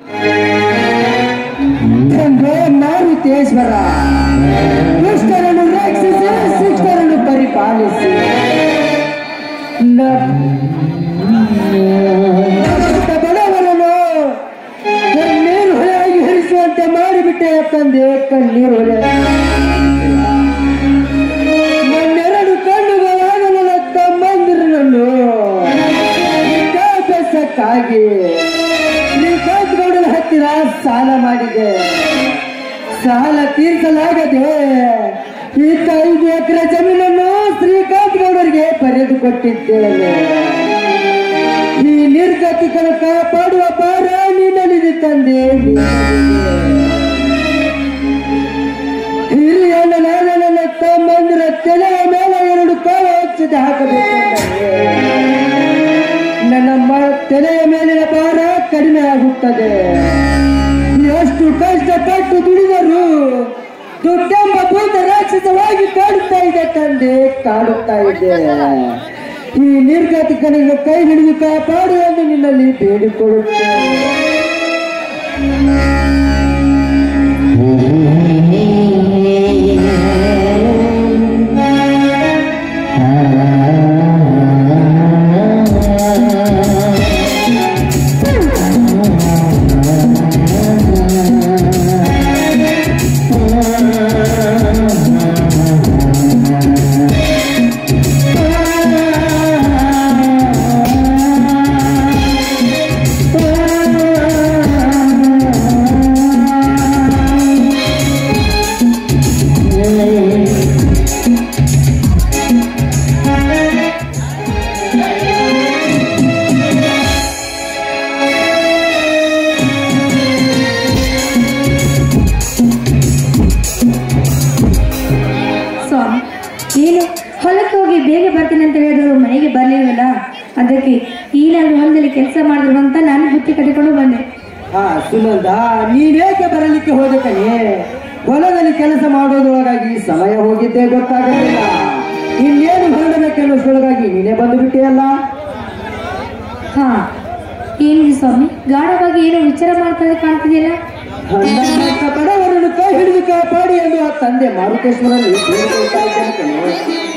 ತಂದೆ ಮಾರುತೇಶ್ವರ ದುಷ್ಟರನ್ನು ರಕ್ಷಿಸಿ ಶಿಷ್ಟರನ್ನು ಪರಿಪಾಲಿಸಿ ನಮ್ಮ ಬಡವರನ್ನು ಕಣ್ಣೀರು ಹೊಳೆಯಾಗಿ ಹರಿಸುವಂತೆ ಮಾಡಿಬಿಟ್ಟೆ ತಂದೆ ಕಣ್ಣೀರು ಹೊಳೆ ನನ್ನೆರಡು ಕಣ್ಣುಗಳಾದ ನನ್ನ ತಮ್ಮಂದಿರನನ್ನು ವಿದ್ಯಾಭ್ಯಾಸಕ್ಕಾಗಿ ಶ್ರೀಕಾಂತಗೌಡರ ಹತ್ತಿರ ಸಾಲ ಮಾಡಿದೆ ಸಾಲ ತೀರಿಸಲಾಗದೆ ಈತ ಐದು ಎಕರೆ ಜಮೀನನ್ನು ಶ್ರೀಕಾಂತ್ ಗೌಡರಿಗೆ ಬರೆದು ಕೊಟ್ಟಿದ್ದೇನೆ ಈ ನಿರ್ಗತಿಕರ ಕಾಪಾಡುವ ಭಾರ ನಿನ್ನಲ್ಲಿದೆ ತಂದೆ ಹಿರಿಯ ನಾನ ನನ್ನ ತಮ್ಮಂದಿರ ತಲೆಯ ಮೇಲೆ ಎರಡು ಕಾಲ ಹಚ್ಚಿದ ಹಾಕಬೇಕು ನನ್ನ ಮ- ತಲೆಯ ಮೇಲಿನ ಭಾರ ಕಡಿಮೆ ಆಗುತ್ತದೆ ಎಷ್ಟು ಕಷ್ಟಪಟ್ಟು ದುಡಿದರು ದುಡ್ಡೆಂಬ ಭೂತ ರಾಕ್ಷಸವಾಗಿ ಕಾಡುತ್ತಾ ಇದೆ ತಂದೆ ಕಾಡುತ್ತಾ ಇದೆ ಈ ನಿರ್ಗತಿಕನಿಗೆ ಕೈ ಹಿಡಿದು ಕಾಪಾಡು ಎಂದು ನಿನ್ನಲ್ಲಿ ಬೇಡಿಕೊಳ್ಳುತ್ತೇನೆ ಸ್ವಾಮಿ ಏನು ಹೊಲಕ್ಕೆ ಹೋಗಿ ಬೇಗ ಬರ್ತೀನಿ ಅಂತ ಹೇಳಿದವರು ಮನೆಗೆ ಬರಲಿಲ್ಲಲ್ಲ ಅದಕ್ಕೆ ಏನಾದ್ರು ಹೊಲದಲ್ಲಿ ಕೆಲಸ ಮಾಡಿದ್ರು ಅಂತ ನಾನು ಬುತ್ತಿ ಕಟ್ಟಿಕೊಂಡು ಬಂದೆ ಹಾ ಸುನಂದ ನೀನೇಕೆ ಬರಲಿಕ್ಕೆ ಹೋದ ಕಣೆ ಹೊಲದಲ್ಲಿ ಕೆಲಸ ಮಾಡೋದ್ರೊಳಗಾಗಿ ಸಮಯ ಹೋಗಿದ್ದೇ ಗೊತ್ತಾಗಲಿಲ್ಲ ಇನ್ನೇನು ಹೊರಡಬೇಕೆನ್ನೋದ್ರೊಳಗಾಗಿ ನೀನೇ ಬಂದು ಬಿಟ್ಟಿಯಲ್ಲ ಹಾ ಏನಿದೆ ಸ್ವಾಮಿ ಗಾಢವಾಗಿ ಏನೋ ವಿಚಾರ ಮಾಡ್ತಾ ಕಾಣ್ತಿದೆಯಲ್ಲ ನಮ್ಮಂತ ಬಡವರನ್ನು ಕೈ ಹಿಡಿದು ಕಾಪಾಡಿ ಎಂದು ಆ ತಂದೆ ಮಾರುತೇಶ್ವರಲ್ಲಿ ಬೇಡಿಕೊಳ್ತಾ ಇದ್ದಾನೆ ಕಣೆ.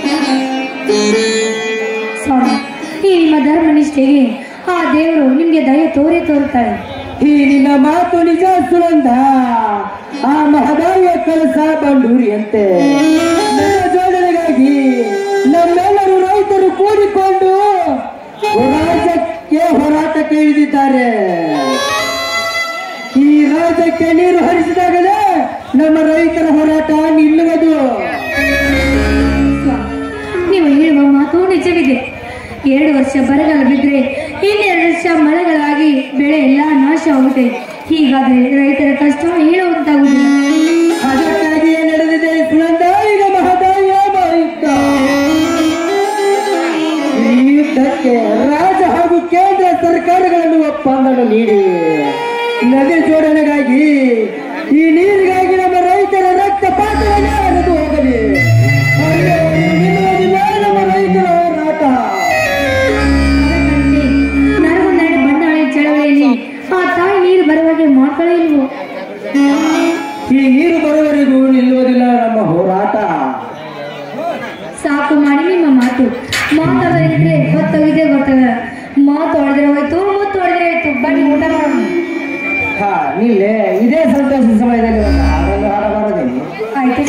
ಸ್ವಾಮಿ ಈ ನಿಮ್ಮ ಧರ್ಮನಿಷ್ಠೆಗೆ ಆ ದೇವರು ನಿಮ್ಗೆ ದಯ ತೋರೇ ತೋರುತ್ತಾರೆ ಈ ನಿನ್ನ ಮಾತು ನಿಜ ಸುನಂದ ಆ ಮಹದಾಯಿಯ ಕಳಸ ಬಂಡೂರಿಯಂತೆ ನನ್ನ ಜೋಡಣೆಗಾಗಿ ನಮ್ಮೆಲ್ಲರೂ ರೈತರು ಕೂಡಿಕೊಂಡು ರಾಜ್ಯಕ್ಕೆ ಹೋರಾಟಕ್ಕೆ ಇಳಿದಿದ್ದಾರೆ ಈ ರಾಜ್ಯಕ್ಕೆ ನೀರು ಹರಿಸಿದಾಗಲೇ ನಮ್ಮ ರೈತರ ಹೋರಾಟ ನಿಲ್ಲುವುದು ಸ್ವಾಮಿ, ನೀವು ಹೇಳುವ ಮಾತು ನಿಜವಿದೆ ಎರಡು ವರ್ಷ ಬರಗಾಲ ಬಿದ್ದರೆ ಇನ್ನೆರಡು ವರ್ಷ ಮಳೆಗಳಾಗಿ ಬೆಳೆ ಎಲ್ಲ ನಾಶವಾಗುತ್ತೆ ಹೀಗಾದ್ರೆ ರೈತರ ಕಷ್ಟ ಹೇಳುವಂತಾಗುವುದಿಲ್ಲ ಅದಕ್ಕಾಗಿಯೇ ನಡೆದಿದೆ ಸುನಂದ ಈಗ ಮಹದಾಯಿಯ ಮಹಾಯುದ್ಧ ಈ ಯುದ್ಧಕ್ಕೆ ರಾಜ್ಯ ಹಾಗೂ ಕೇಂದ್ರ ಸರ್ಕಾರಗಳನ್ನು ಒಪ್ಪಂದನ ನೀಡಿ ನದಿ ಜೋಡಣೆಗಾಗಿ ಈ ನೀರಿಗಾಗಿ ನಮ್ಮ ರೈತರ ರಕ್ತಪಾತವನ್ನು ಹರಿದು ಹೋಗಲಿ ಅಲ್ಲಿಯವರೆಗೆ ನಿಲ್ಲುವುದಿಲ್ಲ ನಮ್ಮ ರೈತರ ಹೋರಾಟ ಅದಕ್ಕಂತೆ ನರಗುಂದಡಿ ಬಂಡಾಳಿ ಚಳವಳಿಯಲ್ಲಿ ಆ ತಾಯಿ ನೀರು ಬರುವಾಗೆ ಮಾಡ್ಕೊಳ್ಳೇ ಇಲ್ವೋ ಈ ನೀರು ಬರುವವರೆಗೂ ನಿಲ್ಲುವುದಿಲ್ಲ ನಮ್ಮ ಹೋರಾಟ ಸಾಕು ಮಾಡಿ ನಿಮ್ಮ ಮಾತು ಮಾತಾಡಿದ್ರೆ ಗೊತ್ತಾಗಿದೆ ಗೊತ್ತಾಗಲ್ಲ ಮಾತು ಹೊಡೆದ್ರೆ ಹೋಯ್ತು ಮುತ್ತು ಹೊಡೆದ್ರೆ ಹೋಯ್ತು ಬನ್ನಿ ಊಟ ಮಾಡೋಣ ಹಾ ನಿಲ್ಲೆ ಇದೇ ಸಂತೋಷ ಸಮಯದಲ್ಲಿ ಒಂದು ಹಾಡನ್ನು ಹಾಡಬಾರದೇನು ಆಯ್ತು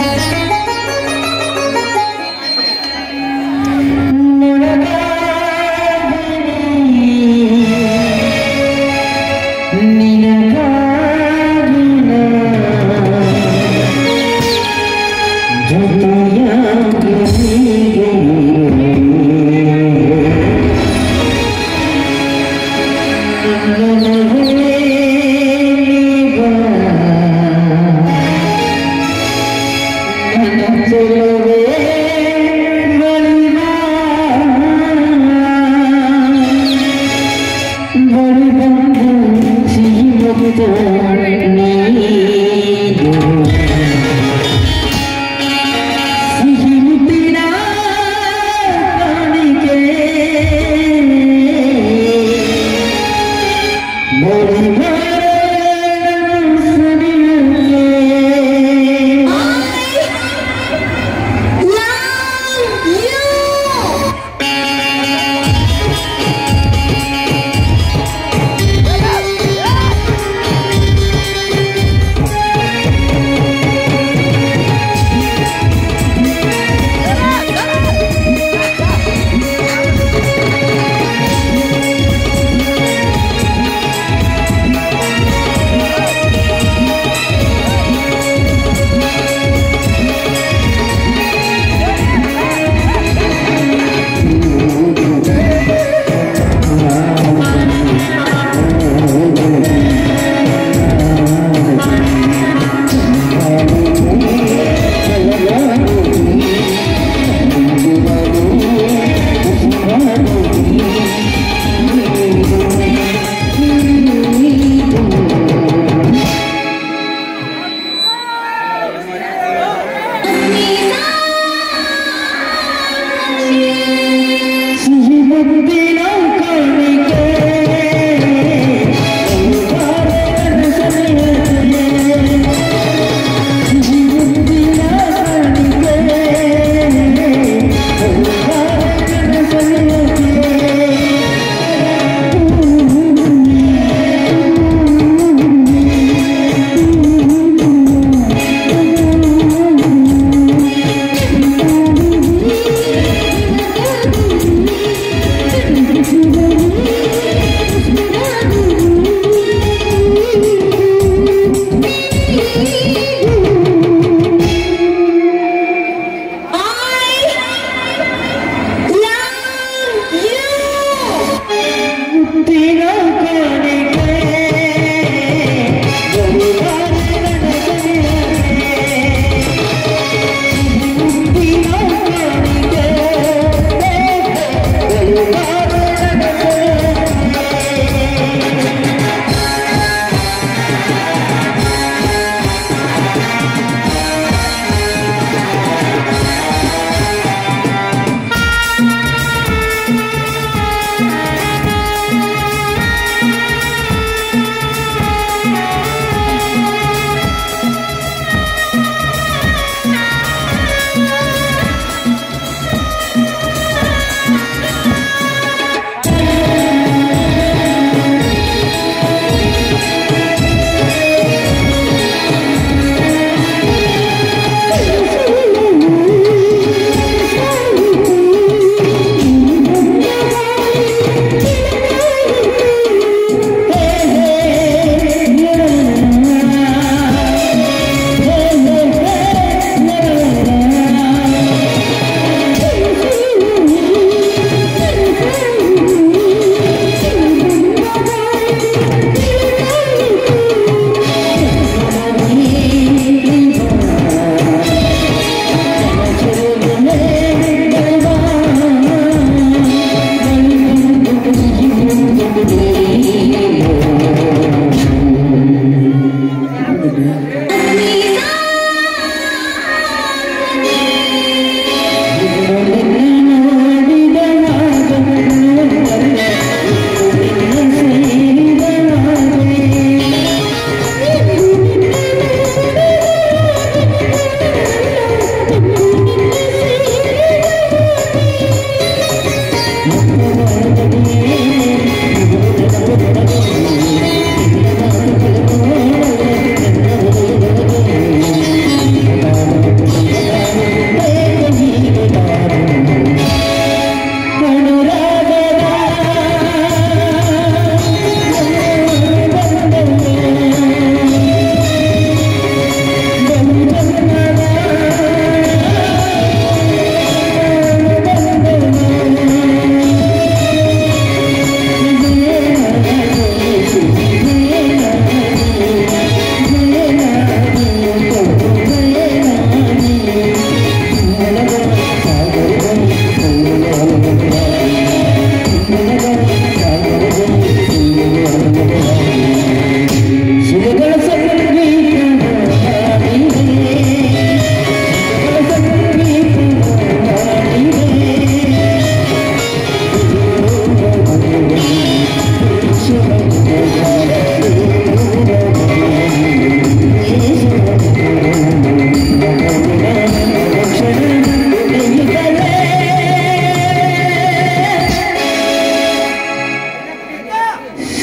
ಕಾಣಿಕೆ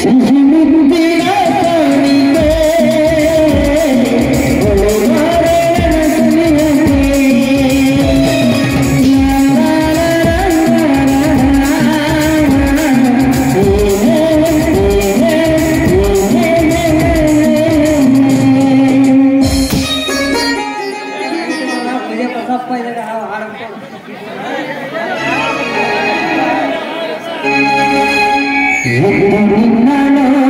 ಸಿಹಿ ಮುದ್ದಿನ ಕಾಣಿಕೆ ಒಳಗಾರೆ ನನಸುಲಿಯಂತೆ. ಎಂದು ನಿನ್ನ